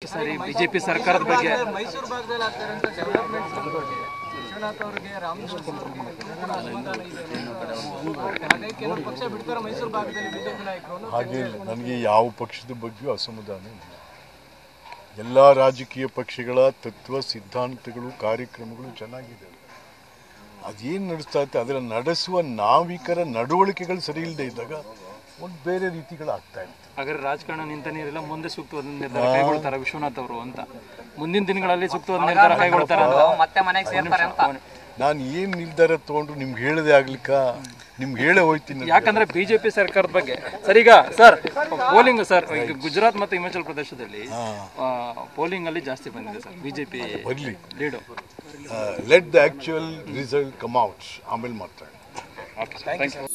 ಸರಿ ಬಿಜೆಪಿ ಸರ್ಕಾರದ ಬಗ್ಗೆ ಮೈಸೂರು ಭಾಗದಲ್ಲಿ ಆಗ್ತಾ ಇರೋಂಥ ಡೆವಲಪ್ಮೆಂಟ್ಸ್ ವಿಶ್ವನಾಥ್ ಅವ್ರಿಗೆ ರಾಮಕೃಷ್ಣ ಸಮಾಧಾನ ಇದೆ ಅದೇ ಕೆಲವು ಪಕ್ಷ ಬಿಡ್ತಾರೆ ಮೈಸೂರು ಭಾಗದಲ್ಲಿ ಬಿಜೆಪಿ ನಾಯಕರು ಹಾಗೆ ಇಲ್ಲ ನನಗೆ ಯಾವ ಪಕ್ಷದ ಬಗ್ಗೆಯೂ ಅಸಮಾಧಾನ ಇಲ್ಲ ಎಲ್ಲ ರಾಜಕೀಯ ಪಕ್ಷಗಳ ತತ್ವ ಸಿದ್ಧಾಂತಗಳು ಕಾರ್ಯಕ್ರಮಗಳು ಚೆನ್ನಾಗಿದೆ ಅದೇನು ನಡೆಸ್ತಾ ಇತ್ತು ಅದರ ನಡೆಸುವ ನಾವಿಕರ ನಡವಳಿಕೆಗಳು ಸರಿ ಇಲ್ಲದೆ ಇದ್ದಾಗ ಒಂದು ಬೇರೆ ರೀತಿಗಳಾಗ್ತಾ ಇತ್ತು ಹಾಗಾದ್ರೆ ರಾಜಕಾರಣ ನಿಂತ ನೀರಿಲ್ಲ ಮುಂದೆ ಸೂಕ್ತವಾದ ನಿರ್ಧಾರ ಕೈಗೊಳ್ತಾರ ವಿಶ್ವನಾಥ್ ಅವರು ಅಂತ ಮುಂದಿನ ದಿನಗಳಲ್ಲಿ ಸೂಕ್ತವಾದ ನಿರ್ಧಾರ ಕೈಗೊಳ್ತಾರ ಅಂತ ಮತ್ತೆ ಮನೆಗೆ ಸೇರ್ತಾರೆ ಅಂತ ನಾನು ಏನು ನಿರ್ಧಾರ ತೊಗೊಂಡ್ರು ನಿಮ್ಗೆ ಹೇಳದೆ ಆಗ್ಲಿಕ್ಕ ನಿಮ್ಗೆ ಹೇಳೇ ಹೋಯ್ತೀನಿ ಯಾಕಂದ್ರೆ ಬಿಜೆಪಿ ಸರ್ಕಾರದ ಬಗ್ಗೆ ಸರ್ ಈಗ ಸರ್ ಪೋಲಿಂಗ್ ಸರ್ ಈಗ ಗುಜರಾತ್ ಮತ್ತು ಹಿಮಾಚಲ ಪ್ರದೇಶದಲ್ಲಿ ಪೋಲಿಂಗ್ ಅಲ್ಲಿ ಜಾಸ್ತಿ ಬಂದಿದೆ ಸರ್ ಬಿಜೆಪಿ ಬರಲಿ lead let the actual result come out ಆಮೇಲೆ ಮಾತಾಡಿ ಥ್ಯಾಂಕ್ ಯು